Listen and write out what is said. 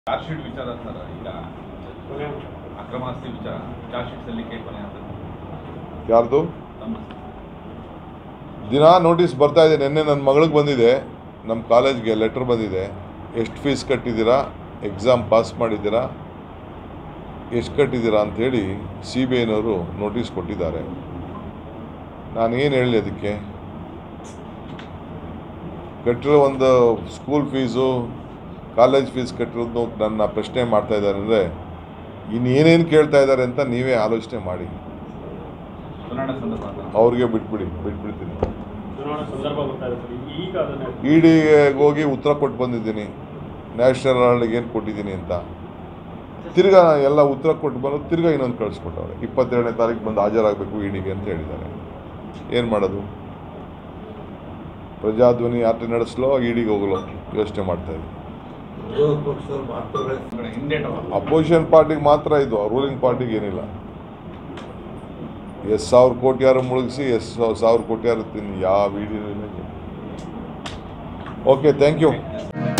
charge sheet ವಿಚಾರ sir ಈಗ ಅಕ್ರಮ ಆಸ್ತಿ ವಿಚಾರ ಚಾರ್ಜ್ ಶೀಟ್ ಸಲ್ಲಿಕೆ ಕೊನೆ ಅಂತ ಯಾರ್ದು ತಮ್ಮ ದಿನ ನೋಟಿಸ್ ಬರ್ತಾ ಇದೆ ನಿನ್ನೆ ನನ್ನ ಮಗಳಿಗೆ ಬಂದಿದೆ ನಮ್ಮ ಕಾಲೇಜ್ಗೆ ಲೆಟ್ರ್ ಬಂದಿದೆ ಎಷ್ಟು ಫೀಸ್ ಕಟ್ಟಿದ್ದೀರಾ ಎಕ್ಸಾಮ್ ಪಾಸ್ ಮಾಡಿದ್ದೀರಾ ಎಷ್ಟು ಕಟ್ಟಿದ್ದೀರಾ ಅಂಥೇಳಿ ಸಿ ಬಿ ಐನವರು ನೋಟಿಸ್ ಕೊಟ್ಟಿದ್ದಾರೆ ನಾನು ಏನು ಹೇಳಲಿ ಅದಕ್ಕೆ ಕಟ್ಟಿರೋ ಒಂದು ಸ್ಕೂಲ್ ಫೀಸು ಕಾಲೇಜ್ ಫೀಸ್ ಕಟ್ಟಿರೋದು ನನ್ನ ಪ್ರಶ್ನೆ ಮಾಡ್ತಾ ಇದ್ದಾರೆ ಅಂದರೆ ಇನ್ನೇನೇನು ಕೇಳ್ತಾ ಇದ್ದಾರೆ ಅಂತ ನೀವೇ ಆಲೋಚನೆ ಮಾಡಿ ಚುನಾವಣಾ ಸಂದರ್ಭ ಅಂತ ಅವ್ರಿಗೆ ಬಿಟ್ಬಿಡಿ ಬಿಟ್ಬಿಡ್ತೀನಿ ಚುನಾವಣಾ ಸಂದರ್ಭ ಬರ್ತಾ ಇದೆ ಸರ್ ಈಗ ಅದನ್ನ ಇಡಿಗೆ ಹೋಗಿ ಉತ್ತರ ಕೊಟ್ಟು ಬಂದಿದ್ದೀನಿ ನ್ಯಾಷನಲ್ ಅವಾರ್ಡ್ಗೆ ಏನು ಕೊಟ್ಟಿದ್ದೀನಿ ಅಂತ ತಿರ್ಗಾ ಎಲ್ಲ ಉತ್ತರ ಕೊಟ್ಟು ಬಂದು ತಿರ್ಗಾ ಇನ್ನೊಂದು ಕಳಿಸ್ಕೊಟ್ಟವ್ರೆ ಇಪ್ಪತ್ತೆರಡನೇ ತಾರೀಕು ಬಂದು ಹಾಜರಾಗಬೇಕು ಇಡಿಗೆ ಅಂತ ಹೇಳಿದ್ದಾರೆ ಏನು ಮಾಡೋದು ಪ್ರಜಾಧ್ವನಿ ಆಟ ನಡೆಸಲೋ ಇಡಿಗೆ ಹೋಗಲೋ ಯೋಚನೆ ಮಾಡ್ತಾ ಇದ್ದೀನಿ ವಿರೋಧ ಪಕ್ಷದವ್ರು ಮಾತುಗಳೇ ಈ ಕಡೆ ಹಿಂದೇಟು ಅಪೋಸಿಷನ್ ಪಾರ್ಟಿಗೆ ಮಾತ್ರ ಇದು ರೂಲಿಂಗ್ ಪಾರ್ಟಿಗೆ ಏನಿಲ್ಲ ಎಷ್ಟು ಸಾವಿರ ಕೋಟಿ ಯಾರು ಮುಳುಗಿಸಿ ಎಷ್ಟು ಸಾವಿರ ಕೋಟಿ ಯಾರು ತಿನ್ನಿ ಯಾವ ವಿಡಿಯೋ ಓಕೆ ಥ್ಯಾಂಕ್ ಯು